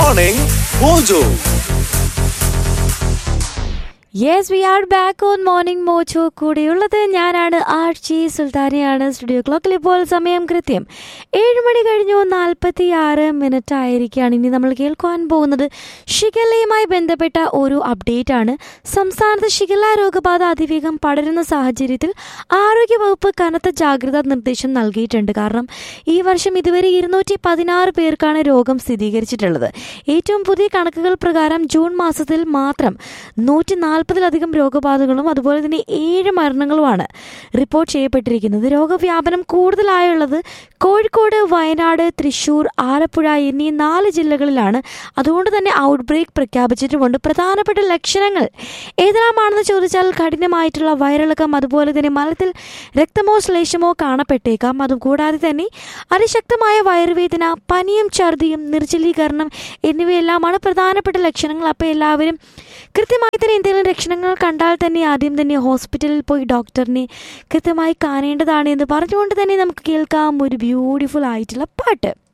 Morning Mojo. Yes we are back on morning Mojo കൂടെയുള്ളത് ഞാനാണ് Archie സുൽത്താനയാണ് studio ക്ലോക്കിൽ ഇപ്പോൾ സമയം കൃത്യം ഏഴ് മണി കഴിഞ്ഞു നാൽപ്പത്തി ആറ് മിനിറ്റ് ആയിരിക്കുകയാണ് ഇനി നമ്മൾ കേൾക്കുവാൻ പോകുന്നത് ഷിഗല്ലയുമായി ബന്ധപ്പെട്ട ഒരു അപ്ഡേറ്റ് ആണ് സംസ്ഥാനത്ത് ഷിഗല്ല രോഗബാധ അതിവേഗം പടരുന്ന സാഹചര്യത്തിൽ ആരോഗ്യവകുപ്പ് കനത്ത ജാഗ്രതാ നിർദ്ദേശം നൽകിയിട്ടുണ്ട് കാരണം ഈ വർഷം ഇതുവരെ ഇരുന്നൂറ്റി പതിനാറ് പേർക്കാണ് രോഗം സ്ഥിരീകരിച്ചിട്ടുള്ളത് ഏറ്റവും പുതിയ കണക്കുകൾ പ്രകാരം ജൂൺ മാസത്തിൽ മാത്രം നൂറ്റി നാൽപ്പതിലധികം രോഗബാധകളും അതുപോലെ തന്നെ ഏഴ് മരണങ്ങളുമാണ് റിപ്പോർട്ട് ചെയ്യപ്പെട്ടിരിക്കുന്നത് രോഗവ്യാപനം കൂടുതലായുള്ളത് കോഴിക്കോട് വയനാട് തൃശൂർ ആലപ്പുഴ എന്നീ നാല് ജില്ലകളിലാണ് അതുകൊണ്ട് തന്നെ ഔട്ട് ബ്രേക്ക് പ്രഖ്യാപിച്ചിട്ടുമുണ്ട് പ്രധാനപ്പെട്ട ലക്ഷണങ്ങൾ ഏതെല്ലാമാണെന്ന് ചോദിച്ചാൽ കഠിനമായിട്ടുള്ള വയറിളക്കം അതുപോലെ തന്നെ മലത്തിൽ രക്തമോ ശ്ലേഷമോ കാണപ്പെട്ടേക്കാം അതുകൂടാതെ തന്നെ അതിശക്തമായ വയറുവേദന പനിയും ഛർദിയും നിർജ്ജലീകരണം എന്നിവയെല്ലാമാണ് പ്രധാനപ്പെട്ട ലക്ഷണങ്ങൾ അപ്പോൾ എല്ലാവരും കൃത്യമായി തന്നെ എന്തെങ്കിലും ലക്ഷണങ്ങൾ കണ്ടാൽ തന്നെ ആദ്യം തന്നെ ഹോസ്പിറ്റലിൽ പോയി ഡോക്ടറിനെ കൃത്യമായി കാണേണ്ടതാണ് എന്ന് പറഞ്ഞുകൊണ്ട് തന്നെ നമുക്ക് കേൾക്കാം ഒരു ബ്യൂട്ടിഫുൾ ആയിട്ടുള്ള പാട്ട്